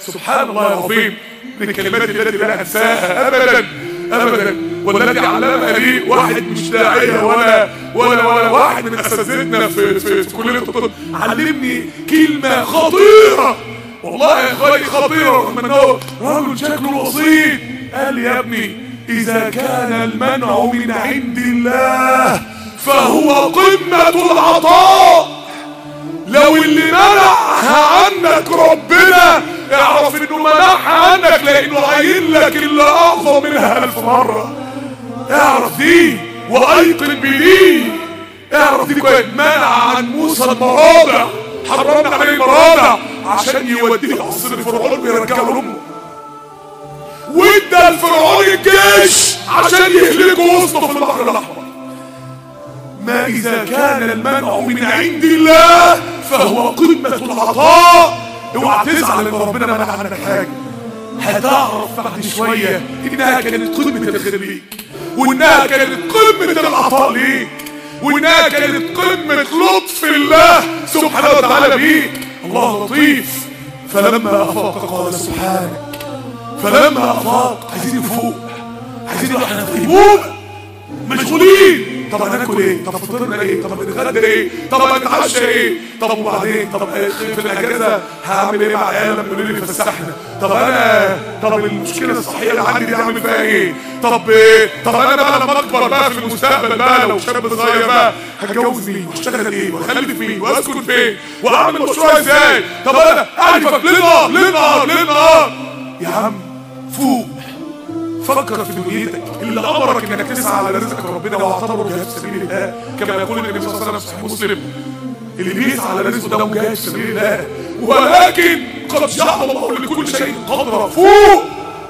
سبحان الله العظيم من الكلمات التي لا انساها ابدا ابدا والذي علمها لي واحد مش داعيه ولا ولا ولا واحد من اساتذتنا في في, في كليه الطب علمني كلمه خطيره والله يا اخواني خطيره رغم انه رجل شكله بسيط قال لي يا ابني اذا كان المنع من عند الله فهو قمه العطاء لو اللي منعها عنك ربنا اعرف انه منعها عنك لانه عين لك اللي اعظم منها الف مرة اعرف دي وايقن بدي اعرف دي كويس منع عن موسى المراضع حرمنا عليه المراضع عشان يوديه عصر الفرعون ويرجعه لامه وادى الفرعون الجيش عشان يهلكوا وسطه في البحر الاحمر ما إذا كان المنع من عند الله فهو قمة العطاء اوعى تزعل ان ربنا منع عنك حاجة هتعرف بعد شوية انها كانت قمة الخير ليك وانها كانت قمة العطاء ليك وانها كانت قمة لطف الله سبحانه وتعالى بيك الله لطيف فلما افاق قال سبحانك فلما افاق عايزين نفوق عايزين احنا في غيبوبة مشغولين طب هناكل ايه طب فطرنا ايه طب هنتغدى ايه طب هنتعشى ايه طب وبعدين طب في الاجازه هعمل ايه مع العيال لما يقولوا لي فسحنا طب انا طب المشكله الصحيه اللي عندي دي اعمل فيها ايه طب إيه؟ طب انا بقى لما اكبر بقى في المستقبل بقى لو شاب صغير بقى هتجوز مين واشتغل ايه واخلف مين واسكن فين واعمل مشروع ازاي طب انا اعرفك ليه نهار ليه نهار ليه نهار يا عم فوق فكر في دنيتك اللي امرك انك تسعى على رزقك ربنا واعتبره جهاد في سبيل الله كما يقول النبي صلى الله عليه وسلم في صحيح مسلم اللي بيسعى على رزقه ده مجاهد في سبيل الله ولكن قد جعل الله لكل شيء قدرا فوق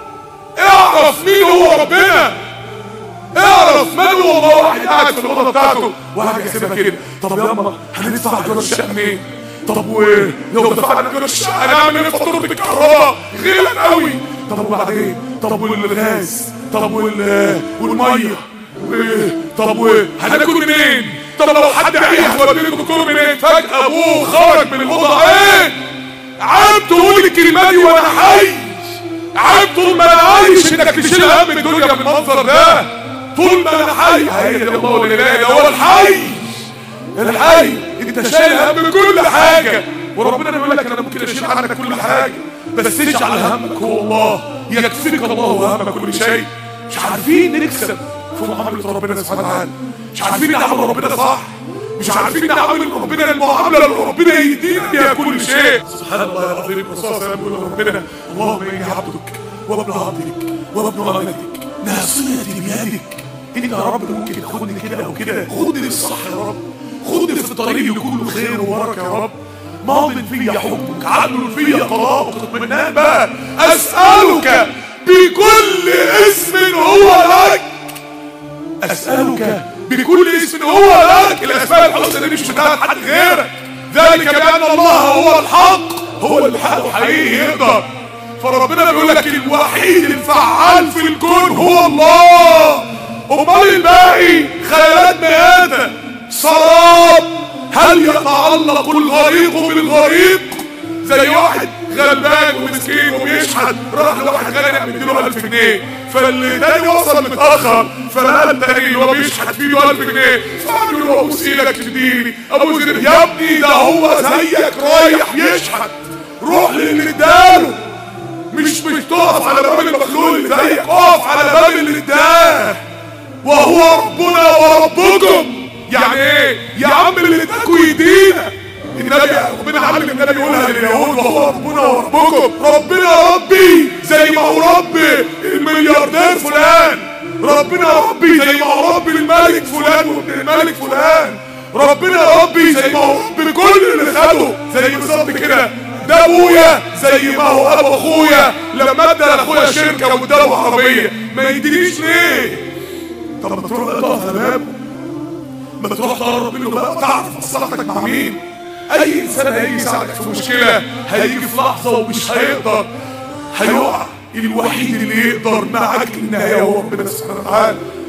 اعرف مين هو ربنا اعرف من هو الله واحد قاعد في الاوضه بتاعته واحد يحسبها كده طب ياما هندفع ايجار الشقه منين طب ولو دفعنا ايجار الشقه هنعمل ايه فاتوره الكهرباء غلا قوي طب وبعدين طب والغاز طب وال والميه طب هناكل منين طب لو حد عيح وديكم كلوا منين فجاه ابوه خرج من الاوضه عين عيب تقول الكلمه دي وانا حي عيب طول ما انا عايش انك تشيل هم الدنيا بالمنظر ده طول ما انا حي هي دي الله ولا اله الا هو الحي الحي انت شايل هم كل حاجه وربنا بيقول لك انا ممكن اشيل عنك كل حاجه بس اجعل همك هو الله يكفيك الله وهم كل شيء مش عارفين نكسب في معاملة ربنا سبحانه وتعالى مش عارفين نعمل ربنا صح مش عارفين نعمل ربنا المعاملة اللي ربنا يدينا بيها كل شيء سبحان الله العظيم الرسول صلى الله عليه وسلم يقول ربنا اللهم اني عبدك وابن عبدك وابن امانتك ناصيتي بيدك انت يا رب ممكن تاخدني كده او كده خدني للصح يا رب خدني في الطريق اللي كله خير وبركه يا رب ماض في حكمك عدل في قضاءك اطمئنان بقى اسالك بكل اسم هو لك اسالك بكل اسم هو لك الاسماء الحسنى دي مش بتاعت حد غيرك ذلك بان الله هو الحق هو اللي حقه حقيقي يقدر فربنا بيقول لك الوحيد الفعال في الكون هو الله امال الباقي خيالات مئات سراب هل يتعلق الغريق بالغريق زي واحد غلبان ومسكين وبيشحت راح لواحد غني مديله 1000 جنيه فاللي تاني وصل متاخر فلقى التاني اللي هو بيشحت فيه 1000 جنيه فقال له ابوس ايدك تديني ابوس ايدك يا ابني ده هو زيك رايح يشحت روح للي اداله مش مش تقف على باب المخلوق اللي زيك اقف على باب اللي اداه وهو ربنا وربكم يعني ايه يا عم اللي اداكوا يدينا النبي ربنا علم النبي يقولها لليهود وهو ربنا وربكم ربنا ربي زي ما هو رب الملياردير فلان ربنا ربي زي ما هو رب الملك فلان وابن الملك فلان ربنا ربي زي ما هو رب كل اللي خده زي بالظبط كده ده ابويا زي ما هو ابو اخويا لما ادى لاخويا شركه واداله عربيه ما يدينيش ليه طب ما تروح تقف على بابه ما تروح تقرب منه بقى تعرف مصلحتك مع مين اي انسان هيجي يساعدك في مشكله هيجي في لحظه ومش هيقدر هيقع الوحيد اللي يقدر معاك للنهايه هو ربنا سبحانه وتعالى